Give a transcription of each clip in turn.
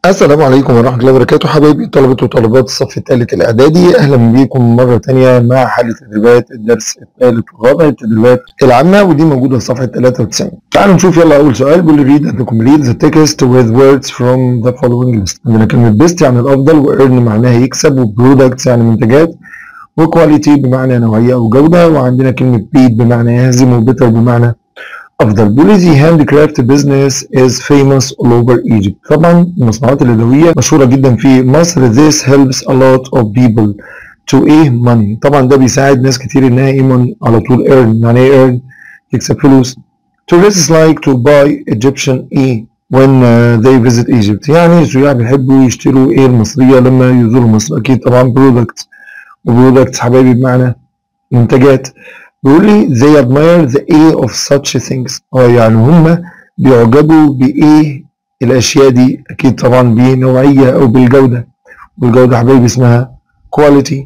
السلام عليكم ورحمة الله وبركاته حبايبي طلبة وطالبات الصف الثالث الإعدادي أهلا بكم مرة تانية مع حل تدريبات الدرس الثالث والرابع التدريبات العامة ودي موجودة في صفحة 93 تعالوا نشوف يلا أول سؤال بيقول read and complete the text with words from the following list عندنا كلمة best يعني الأفضل و earn معناها يكسب و products يعني منتجات و quality بمعنى نوعية أو جودة وعندنا كلمة beat بمعنى يهزم و better بمعنى افضل بيقول the handicraft business is famous all over Egypt طبعا المصنوعات اليدويه مشهوره جدا في مصر this helps a lot of people to ايه money طبعا ده بيساعد ناس كتير انها ايه money على طول earn يعني ايه earn يكسب فلوس tourists like to buy Egyptian ايه when uh, they visit Egypt يعني السياح بيحبوا يشتروا ايه المصريه لما يزوروا مصر اكيد طبعا products products حبايبي بمعنى منتجات بيقول لي they admire the A of such things اه يعني هم بيعجبوا بإيه الأشياء دي أكيد طبعا بنوعية أو بالجودة والجودة حبايبي اسمها quality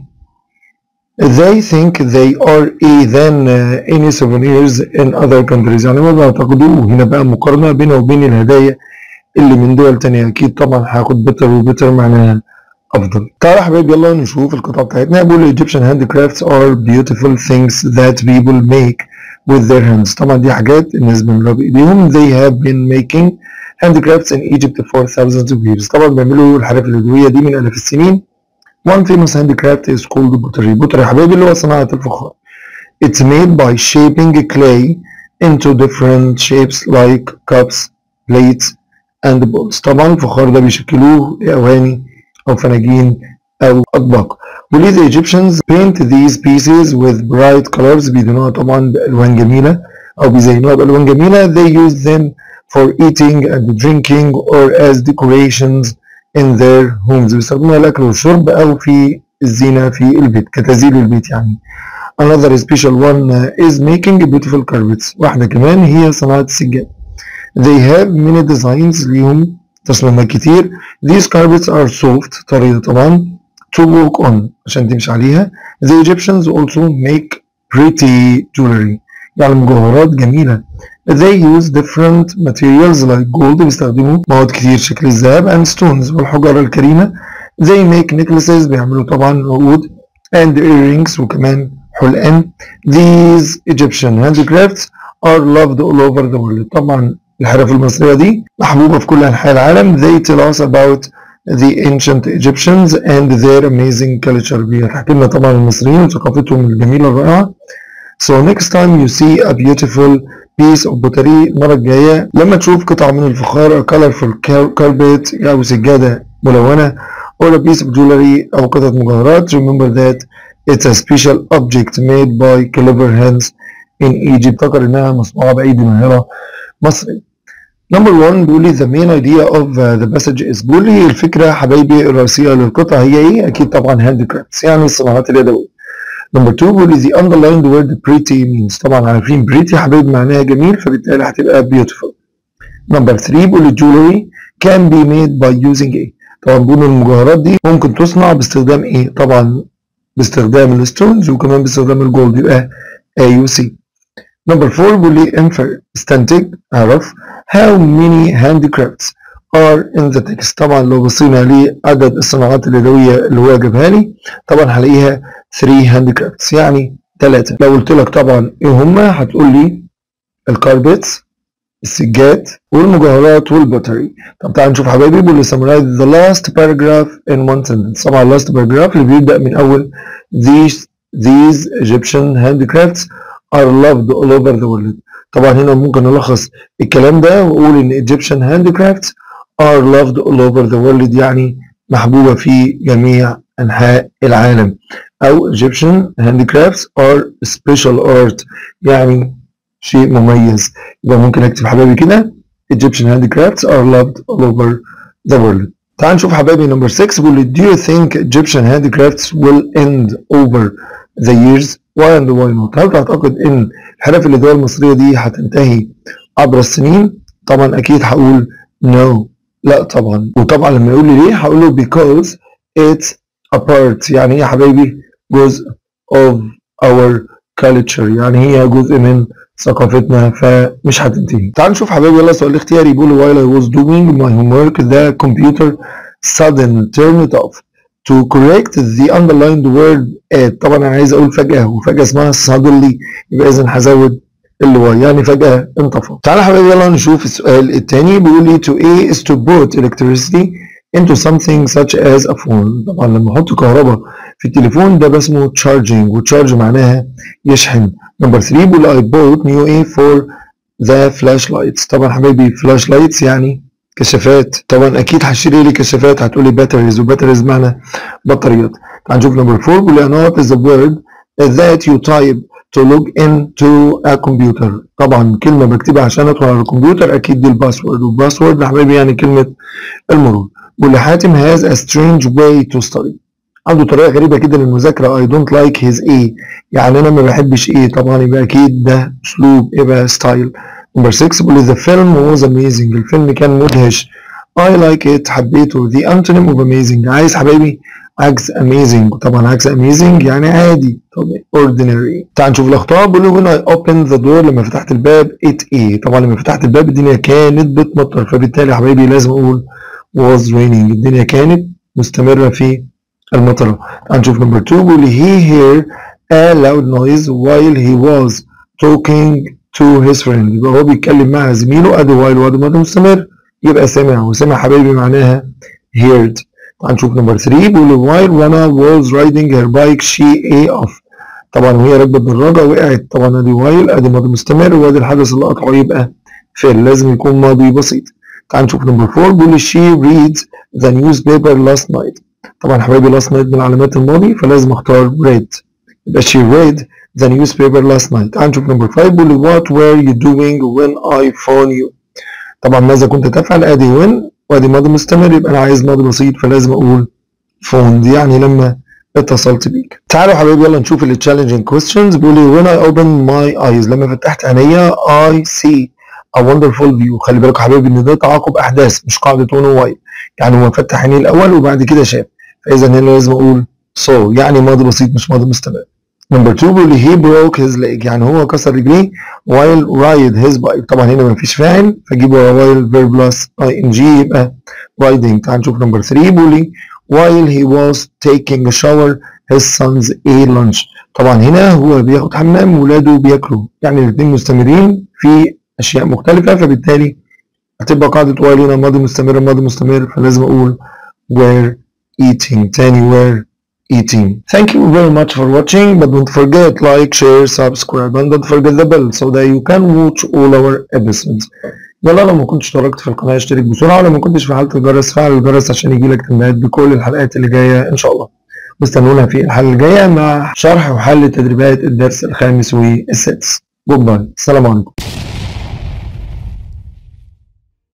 they think they are A than uh, any souvenirs in other countries يعني ما بيعتقدوا هنا بقى مقارنة بينه وبين الهدايا اللي من دول تانية أكيد طبعا هاخد better و better معناها افضل تعالى يا حبايبي يلا نشوف القطعه بتاعتنا بيقول Egyptian handicrafts are beautiful things that people make with their hands طبعا دي حاجات الناس بيعملوها بايديهم they have been making handicrafts in Egypt for thousands of years طبعا بيعملوا الحرف اليدويه دي من الاف السنين one famous handicraft is called pottery pottery يا حبايبي اللي هو صناعه الفخار it's made by shaping clay into different shapes like cups plates and bowls طبعا الفخار ده بيشكلوه اواني أو فناجين أو أطباق. بولي the Egyptians paint these pieces with bright colors بيدهنوها طبعا بألوان جميلة أو بيزينوها بألوان جميلة. They use them for eating and drinking or as decorations in their homes. بيستخدموها للأكل والشرب أو في الزينة في البيت كتزيين البيت يعني. Another special one is making beautiful carpets. واحدة كمان هي صناعة السجاد. They have many designs ليهم تصميمات كتير these carpets are soft طرية طبعا to walk on عشان تمشي عليها the Egyptians also make pretty jewelry يعني مجوهرات جميلة they use different materials like gold بيستخدموا مواد كتير شكل الذهب and stones والحجارة الكريمة they make necklaces بيعملوا طبعا عقود and earrings وكمان حلقان these Egyptian handicrafts are loved all over the world طبعا الحرف المصرية دي محبوبة في كل أنحاء العالم they tell us about the ancient Egyptians and their amazing culture بيحكي لنا طبعا المصريين وثقافتهم الجميلة الرائعة so next time you see a beautiful piece of pottery المرة الجاية لما تشوف قطعة من الفخار a colorful carpet أو سجادة ملونة or a piece of jewelry أو قطعة مجوهرات remember that it's a special object made by clever hands in Egypt فكر إنها مصنوعة بأيدي ماهرة مصري نمبر 1 بيقول لي the main idea of uh, the passage is بيقول لي الفكرة حبايبي الرئيسية للقطعة هي ايه؟ أكيد طبعا handicrafts يعني الصناعات اليدوية. نمبر 2 بيقول لي the underlined word pretty means طبعا عارفين pretty حبايبي معناها جميل فبالتالي هتبقى beautiful. نمبر 3 بيقول لي jewelry can be made by using ايه؟ طبعا بيقول المجوهرات دي ممكن تصنع باستخدام ايه؟ طبعا باستخدام الستونز وكمان باستخدام الجولد يبقى AUC. نمبر 4 بيقول لي infer استنتج اعرف how many handicrafts are in the text طبعا لو بصينا لعدد الصناعات اليدوية اللي هو جابها لي طبعا هلاقيها 3 handicrafts يعني ثلاثة لو قلت لك طبعا ايه هما هتقول لي الكاربتس السجاد والمجوهرات والبوتري طب تعال نشوف حبايبي بيقول لي summarize the last paragraph in one sentence طبعا last paragraph اللي بيبدأ من أول these these Egyptian handicrafts are loved all over the world طبعا هنا ممكن نلخص الكلام ده واقول ان Egyptian handicrafts are loved all over the world يعني محبوبة في جميع أنحاء العالم أو Egyptian handicrafts are special art يعني شيء مميز يبقى ممكن أكتب حبايبي كده Egyptian handicrafts are loved all over the world تعال نشوف حبايبي نمبر 6 بيقول Do you think Egyptian handicrafts will end over the years why and why not هل تعتقد ان الحرف اليدوية المصرية دي هتنتهي عبر السنين طبعا اكيد هقول no لا طبعا وطبعا لما يقول لي ليه هقول له because it's a part يعني ايه يا حبايبي جزء of our culture يعني هي جزء من ثقافتنا فمش هتنتهي تعالوا نشوف حبايبي يلا سؤال اختياري بيقول while I was doing my homework the computer sudden turned off to correct the underlined word at طبعا انا عايز اقول فجأة وفجأة اسمها suddenly يبقى اذا هزود اللي هو يعني فجأة انطفى تعالى حبايبي يلا نشوف السؤال الثاني بيقول لي to A is to put electricity into something such as a phone طبعا لما احط كهرباء في التليفون ده باسمه charging وتشارج معناها يشحن نمبر 3 بيقول I bought new A for the flashlights طبعا حبايبي flashlights يعني كشافات طبعا اكيد هشتري لي كشافات هتقولي باتريز وباتريز معنى بطاريات تعال نشوف نمبر 4 بيقول لي not is the word that you type to log into a computer طبعا كلمه بكتبها عشان ادخل على الكمبيوتر اكيد دي الباسورد والباسورد يا حبايبي يعني كلمه المرور بيقول لي حاتم has a strange way to study عنده طريقه غريبه كده للمذاكره I don't like his A يعني انا ما بحبش ايه طبعا يبقى اكيد ده اسلوب يبقى ستايل نمبر 6 بيقول لي the film was amazing الفيلم كان مدهش I like it حبيته the antonym of amazing عايز حبايبي عكس amazing طبعا عكس amazing يعني عادي طب ordinary تعال نشوف الاخطاء بيقول لي when I opened the door لما فتحت الباب it ايه طبعا لما فتحت الباب الدنيا كانت بتمطر فبالتالي يا حبايبي لازم اقول was raining الدنيا كانت مستمرة في المطرة تعال نشوف نمبر 2 بيقول لي he heard a loud noise while he was talking to his friend يبقى هو بيتكلم مع زميله ادي while وادي ماضي مستمر يبقى سمع وسمع حبايبي معناها heard تعال نشوف نمبر 3 بيقول لي while Rana was riding her bike she a off طبعا وهي راكبه الدراجه وقعت طبعا ادي while ادي ماضي مستمر وادي الحدث اللي قطعه يبقى فعل لازم يكون ماضي بسيط تعال نشوف نمبر 4 بيقول لي she reads the newspaper last night طبعا حبايبي last night من علامات الماضي فلازم اختار read يبقى she read the newspaper last night تعال نشوف نمبر 5 بيقول لي what were you doing when I phoned you طبعا ماذا كنت تفعل ادي when وادي ماضي مستمر يبقى انا عايز ماضي بسيط فلازم اقول phoned يعني لما اتصلت بيك تعالوا حبايبي يلا نشوف ال challenging questions بيقول لي when I open my eyes لما فتحت عينيا I see a wonderful view خلي بالك يا حبايبي ان ده تعاقب احداث مش قاعده اون واي يعني هو فتح عينيه الاول وبعد كده شاف فاذا هنا لازم اقول so يعني ماضي بسيط مش ماضي مستمر نمبر 2 بيقول لي he broke his leg يعني هو كسر رجليه while ride his bike طبعا هنا مفيش فاعل فاجيب ورا while verb plus ing يبقى riding تعال نشوف نمبر 3 بيقول لي while he was taking a shower his sons ate lunch طبعا هنا هو بياخد حمام وولاده بياكلوا يعني الاثنين مستمرين في اشياء مختلفه فبالتالي هتبقى قاعده while هنا ماضي مستمر ماضي مستمر فلازم اقول were eating تاني were eating. Thank you very much for watching but don't forget like, share, subscribe and don't forget the bell so that you can watch all our episodes. يلا لو ما كنتش اشتركت في القناة اشترك بسرعة ولو ما كنتش فعلت الجرس فعل الجرس عشان يجيلك تنبيهات بكل الحلقات اللي جاية ان شاء الله. واستنونا في الحلقة الجاية مع شرح وحل تدريبات الدرس الخامس والسادس. جود باي. السلام عليكم.